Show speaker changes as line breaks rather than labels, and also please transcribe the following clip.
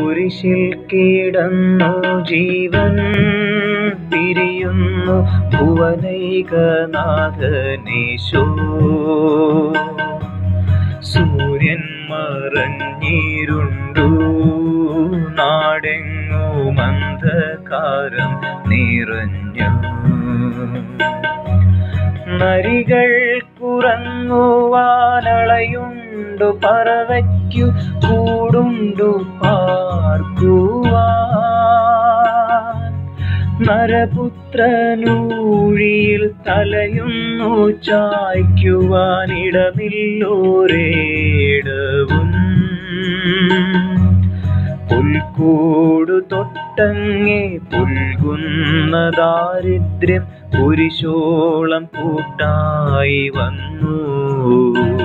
കുരിശിൽ കിടന്നു ജീവൻ പിരിയുന്നു ഭുവനൈകനാഥനീശോ സൂര്യൻ മറഞ്ഞിരുണ്ടു നാടെങ്ങും അന്ധകാരം നിറഞ്ഞു നരികൾ കുറങ്ങുവാനളയുണ്ടു പറവയ്ക്കു കൂടുണ്ടു പാർക്കുവാൻ നരപുത്രനൂഴിയിൽ തലയുന്നു ചായ്ക്കുവാനിടമില്ലോരേടവും പുൽക്കൂടു തൊട്ടങ്ങേ പുൽകുന്ന ദാരിദ്ര്യം കുരിശോളം കൂട്ടായി വന്നു